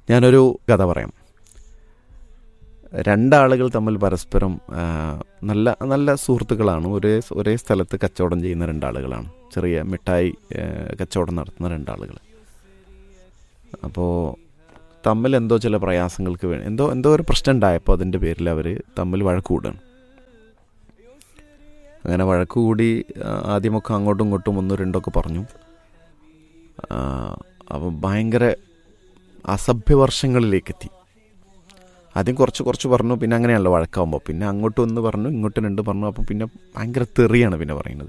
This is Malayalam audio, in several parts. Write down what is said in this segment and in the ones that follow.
ഞാനൊരു കഥ പറയാം രണ്ടാളുകൾ തമ്മിൽ പരസ്പരം ആ, നല്ല നല്ല സുഹൃത്തുക്കളാണ് ഒരേ ഒരേ സ്ഥലത്ത് കച്ചവടം ചെയ്യുന്ന രണ്ടാളുകളാണ് ചെറിയ മിഠായി ആ, കച്ചവടം നടത്തുന്ന രണ്ടാളുകൾ അപ്പോൾ തമ്മിൽ എന്തോ ചില പ്രയാസങ്ങൾക്ക് വേണ്ടി എന്തോ എന്തോ ഒരു പ്രശ്നം ഉണ്ടായപ്പോൾ അതിൻ്റെ പേരിൽ അവർ തമ്മിൽ വഴക്ക് കൂടുകയാണ് അങ്ങനെ വഴക്ക് കൂടി ആ, ആദ്യമൊക്കെ അങ്ങോട്ടും ഇങ്ങോട്ടും ഒന്നും രണ്ടൊക്കെ പറഞ്ഞു അപ്പം ഭയങ്കര അസഭ്യവർഷങ്ങളിലേക്കെത്തി ആദ്യം കുറച്ച് കുറച്ച് പറഞ്ഞു പിന്നെ അങ്ങനെയാണല്ലോ വഴക്കാവുമ്പോൾ പിന്നെ അങ്ങോട്ട് ഒന്ന് പറഞ്ഞു ഇങ്ങോട്ട് രണ്ട് പറഞ്ഞു അപ്പം പിന്നെ ഭയങ്കര തെറിയാണ് പിന്നെ പറയുന്നത്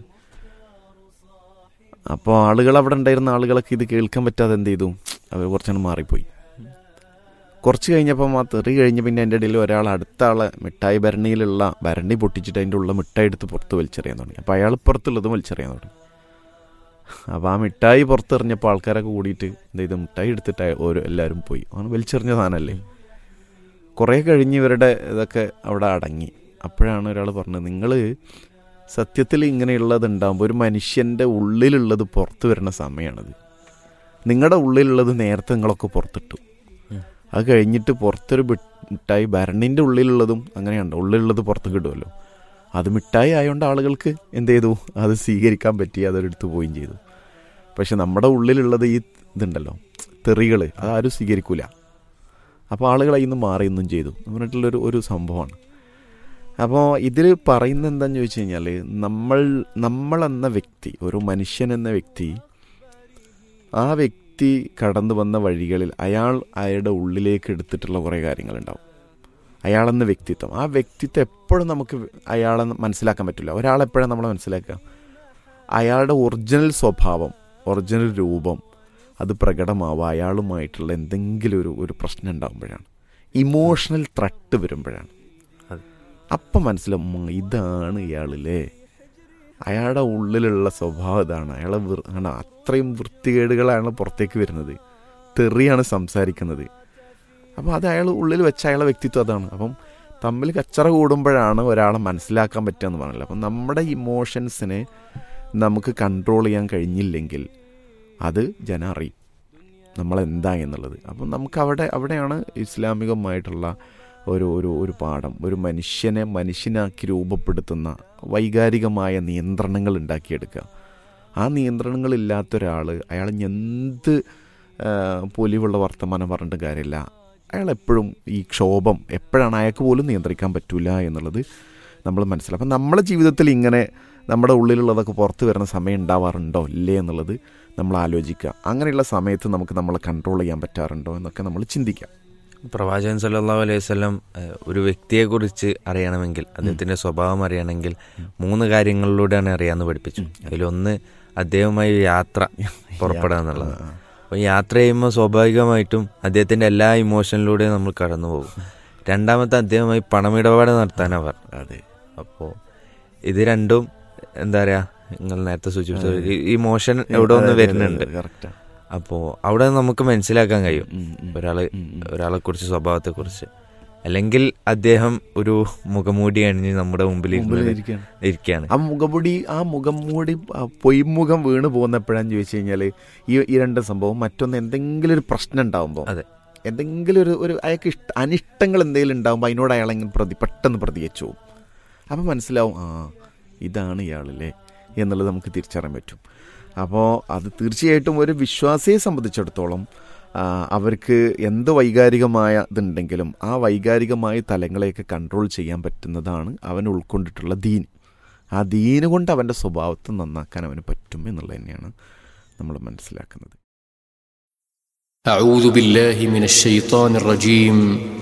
അപ്പോൾ ആളുകൾ അവിടെ ഉണ്ടായിരുന്ന ആളുകളൊക്കെ ഇത് കേൾക്കാൻ പറ്റാതെ എന്ത് ചെയ്തു അവർ കുറച്ചങ്ങ് മാറിപ്പോയി കുറച്ച് കഴിഞ്ഞപ്പം ആ തെറി കഴിഞ്ഞ് പിന്നെ എൻ്റെ ഇടയിൽ ഒരാൾ അടുത്ത ആളെ മിഠായി ഭരണിയിലുള്ള ഭരണി പൊട്ടിച്ചിട്ട് അതിൻ്റെ ഉള്ള മിഠായി എടുത്ത് പുറത്ത് വലിച്ചെറിയാൻ തുടങ്ങി അപ്പോൾ അയാൾ പുറത്തുള്ളതും വലിച്ചെറിയാൻ തുടങ്ങി അപ്പോൾ ആ മിഠായി പുറത്തെറിഞ്ഞപ്പോൾ ആൾക്കാരൊക്കെ കൂടിയിട്ട് എന്ത് ചെയ്തു മിഠായി എടുത്തിട്ട് ഓരോ എല്ലാവരും പോയി അങ്ങനെ വലിച്ചെറിഞ്ഞ സാധനമല്ലേ കുറേ കഴിഞ്ഞ് ഇവരുടെ ഇതൊക്കെ അവിടെ അടങ്ങി അപ്പോഴാണ് ഒരാൾ പറഞ്ഞത് നിങ്ങൾ സത്യത്തിൽ ഇങ്ങനെയുള്ളത് ഉണ്ടാകുമ്പോൾ ഒരു മനുഷ്യൻ്റെ ഉള്ളിലുള്ളത് പുറത്ത് വരുന്ന സമയമാണിത് നിങ്ങളുടെ ഉള്ളിലുള്ളത് നേരത്തെ നിങ്ങളൊക്കെ പുറത്തിട്ടു അത് കഴിഞ്ഞിട്ട് പുറത്തൊരു ബി- മിഠായി ഭരണിൻ്റെ ഉള്ളിലുള്ളതും അങ്ങനെയുണ്ട് ഉള്ളിലുള്ളത് പുറത്ത് കിടുമല്ലോ അത് മിഠായി ആയതുകൊണ്ട് ആളുകൾക്ക് എന്ത് ചെയ്തു അത് സ്വീകരിക്കാൻ പറ്റി അതെടുത്ത് പോവുകയും ചെയ്തു പക്ഷെ നമ്മുടെ ഉള്ളിലുള്ളത് ഈ ഇതുണ്ടല്ലോ തെറികൾ അതാരും സ്വീകരിക്കൂല അപ്പോൾ ആളുകൾ അതിൽ നിന്ന് മാറിയൊന്നും ചെയ്തു എന്ന് പറഞ്ഞിട്ടുള്ളൊരു ഒരു സംഭവമാണ് അപ്പോൾ ഇതിൽ പറയുന്നത് എന്താണെന്ന് ചോദിച്ചു കഴിഞ്ഞാൽ നമ്മൾ നമ്മളെന്ന വ്യക്തി ഒരു മനുഷ്യൻ എന്ന വ്യക്തി ആ വ്യക്തി കടന്നു വന്ന വഴികളിൽ അയാൾ അയാളുടെ ഉള്ളിലേക്ക് എടുത്തിട്ടുള്ള കുറേ കാര്യങ്ങളുണ്ടാവും അയാളെന്ന വ്യക്തിത്വം ആ വ്യക്തിത്വം എപ്പോഴും നമുക്ക് അയാളെ മനസ്സിലാക്കാൻ പറ്റില്ല ഒരാളെപ്പോഴാണ് നമ്മൾ മനസ്സിലാക്കുക അയാളുടെ ഒറിജിനൽ സ്വഭാവം ഒറിജിനൽ രൂപം അത് പ്രകടമാവുക അയാളുമായിട്ടുള്ള എന്തെങ്കിലും ഒരു ഒരു പ്രശ്നം ഉണ്ടാകുമ്പോഴാണ് ഇമോഷണൽ ത്രട്ട് വരുമ്പോഴാണ് അതെ. അപ്പം മനസ്സിലാവും ഉം, ഇതാണ് ഇയാളില്ലേ അയാളുടെ ഉള്ളിലുള്ള സ്വഭാവം ഇതാണ് അയാളെ വൃ- ആണ് അത്രയും വൃത്തികേടുകളാണ് പുറത്തേക്ക് വരുന്നത് തെറിയാണ് സംസാരിക്കുന്നത് അപ്പോൾ അത് അയാൾ ഉള്ളിൽ വെച്ച അയാളെ വ്യക്തിത്വം അതാണ് അപ്പം തമ്മിൽ കച്ചറ കൂടുമ്പോഴാണ് ഒരാളെ മനസ്സിലാക്കാൻ പറ്റുക എന്ന് പറഞ്ഞില്ല അപ്പം നമ്മുടെ ഇമോഷൻസിനെ നമുക്ക് കൺട്രോൾ ചെയ്യാൻ കഴിഞ്ഞില്ലെങ്കിൽ അത് ജനം അറിയും നമ്മളെന്താ എന്നുള്ളത് അപ്പം നമുക്ക് അവിടെ അവിടെയാണ് ഇസ്ലാമികമായിട്ടുള്ള ഒരു ഒരു ഒരു പാഠം ഒരു മനുഷ്യനെ മനുഷ്യനാക്കി രൂപപ്പെടുത്തുന്ന വൈകാരികമായ നിയന്ത്രണങ്ങൾ ഉണ്ടാക്കിയെടുക്കുക ആ നിയന്ത്രണങ്ങളില്ലാത്ത ഒരാൾ അയാൾ ഇനി എന്ത് ആ, പൊലിവുള്ള വർത്തമാനം പറഞ്ഞിട്ട് കാര്യമില്ല അയാൾ എപ്പോഴും ഈ ക്ഷോഭം എപ്പോഴാണ് അയാൾക്ക് പോലും നിയന്ത്രിക്കാൻ പറ്റൂല എന്നുള്ളത് നമ്മൾ മനസ്സിലാക്കും അപ്പം നമ്മുടെ ജീവിതത്തിൽ ഇങ്ങനെ നമ്മുടെ ഉള്ളിലുള്ളതൊക്കെ പുറത്ത് വരുന്ന സമയം ഉണ്ടാവാറുണ്ടോ ഇല്ലേ എന്നുള്ളത് നമ്മൾ ആലോചിക്കുക അങ്ങനെയുള്ള സമയത്ത് നമുക്ക് നമ്മളെ കൺട്രോൾ ചെയ്യാൻ പറ്റാറുണ്ടോ എന്നൊക്കെ നമ്മൾ ചിന്തിക്കാം പ്രവാചകൻ സല്ലല്ലാഹു അലൈഹി വസല്ലം ഏഹ്, ഒരു വ്യക്തിയെ കുറിച്ച് അറിയണമെങ്കിൽ അദ്ദേഹത്തിന്റെ സ്വഭാവം അറിയണമെങ്കിൽ മൂന്ന് കാര്യങ്ങളിലൂടെയാണ് അറിയാന്ന് പഠിപ്പിച്ചു അതിലൊന്ന് അദ്ദേഹവുമായി യാത്ര പുറപ്പെടുക എന്നുള്ളത് അപ്പോൾ യാത്ര ചെയ്യുമ്പോൾ സ്വാഭാവികമായിട്ടും അദ്ദേഹത്തിന്റെ എല്ലാ ഇമോഷനിലൂടെയും നമ്മൾ കടന്നു പോകും രണ്ടാമത്തെ അദ്ദേഹവുമായി പണമിടപാട് നടത്താനാണ് പറഞ്ഞത് അതെ അപ്പോൾ ഇത് രണ്ടും എന്താ പറയാ നിങ്ങൾ നേരത്തെ സൂചിപ്പിച്ച ഇമോഷൻ എവിടെ ഒന്ന് വരുന്നുണ്ട് കറക്റ്റാണ് അപ്പോൾ അവിടെ നമുക്ക് മനസ്സിലാക്കാൻ കഴിയും ഉം, ഉം. ഒരാള് ഉം, ഉം. ഒരാളെ കുറിച്ച് സ്വഭാവത്തെ കുറിച്ച് അല്ലെങ്കിൽ അദ്ദേഹം മുഖമൂടി അണിഞ്ഞ് നമ്മുടെ മുമ്പിൽ മുമ്പിൽ ഇരുന്ന് ഇരിക്കുകയാണ്. ഇരിക്കുകയാണ് ആ മുഖംമൂടി ആ മുഖംമൂടി ആ പൊയ്മുഖം വീണ് പോകുന്നപ്പോഴാന്ന് ചോദിച്ചു കഴിഞ്ഞാൽ ഈ ഈ രണ്ട് സംഭവം മറ്റൊന്ന് എന്തെങ്കിലും ഒരു പ്രശ്നം ഉണ്ടാകുമ്പോൾ അതെ. എന്തെങ്കിലും ഒരു ഒരു അയാൾക്ക് ഇഷ്ട അനിഷ്ടങ്ങൾ എന്തെങ്കിലും ഉണ്ടാകുമ്പോൾ അതിനോട് അയാൾ ഇങ്ങനെ പ്രതി പെട്ടെന്ന് പ്രതികരിച്ചു പോകും അപ്പം മനസ്സിലാവും ആ ഇതാണ് ഇയാളല്ലേ എന്നുള്ളത് നമുക്ക് തിരിച്ചറിയാൻ പറ്റും അപ്പോൾ അത് തീർച്ചയായിട്ടും ഒരു വിശ്വാസിയെ സംബന്ധിച്ചിടത്തോളം ആ, അവർക്ക് എന്ത് വൈകാരികമായ ഇതുണ്ടെങ്കിലും ആ വൈകാരികമായ തലങ്ങളെയൊക്കെ കൺട്രോൾ ചെയ്യാൻ പറ്റുന്നതാണ് അവൻ ഉൾക്കൊണ്ടിട്ടുള്ള ദീൻ ആ ദീന് കൊണ്ട് അവൻ്റെ സ്വഭാവത്തെ നന്നാക്കാൻ അവന് പറ്റും എന്നുള്ളത് തന്നെയാണ് നമ്മൾ മനസ്സിലാക്കുന്നത് أعوذ بالله من الشيطان الرجيم